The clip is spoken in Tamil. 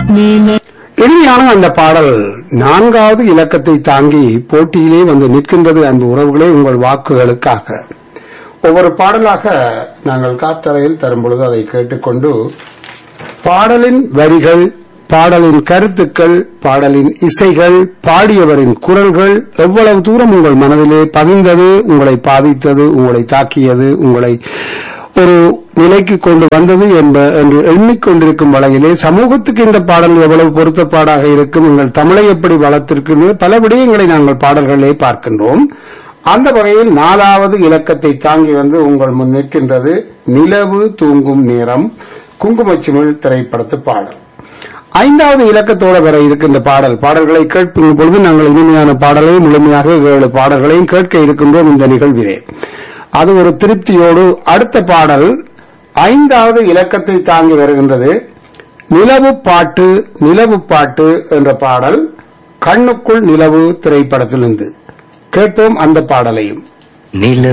இறுதியான அந்த பாடல் நான்காவது இலக்கத்தை தாங்கி போட்டியிலே வந்து நிற்கின்றது அன்பு உறவுகளே உங்கள் வாக்குகளுக்காக ஒவ்வொரு பாடலாக நாங்கள் காற்றலையில் தரும் பொழுது அதை கேட்டுக்கொண்டு பாடலின் வரிகள் பாடலின் கருத்துக்கள் பாடலின் இசைகள் பாடியவரின் குரல்கள் எவ்வளவு தூரம் உங்கள் மனதிலே பதிந்தது உங்களை பாதித்தது உங்களை தாக்கியது உங்களை ஒரு நிலைக்கு கொண்டு வந்தது என்ப என்று எண்ணிக்கொண்டிருக்கும் வகையிலே சமூகத்துக்கு இந்த பாடல் எவ்வளவு பொருத்தப்பாடாக இருக்கும் எங்கள் தமிழை எப்படி வளர்த்திருக்கின்ற பல விடயங்களை நாங்கள் பாடல்களிலே பார்க்கின்றோம் அந்த வகையில் நாலாவது இலக்கத்தை தாங்கி வந்து உங்கள் முன் நிற்கின்றது நிலவு தூங்கும் நேரம் குங்குமச்சிமிழ் திரைப்படத்து பாடல் ஐந்தாவது இலக்கத்தோட வர இருக்கின்ற பாடல் பாடல்களை கேட்கும் பொழுது நாங்கள் இனிமையான பாடலையும் முழுமையாக ஏழு பாடல்களையும் கேட்க இருக்கின்றோம் இந்த நிகழ்விலே அது ஒரு திருப்தியோடு அடுத்த பாடல் ஐந்தாவது இலக்கத்தை தாங்கி வருகின்றது நிலவு பாட்டு நிலவு பாட்டு என்ற பாடல் கண்ணுக்குள் நிலவு திரைப்படத்திலிருந்து கேட்போம் அந்த பாடலையும் நில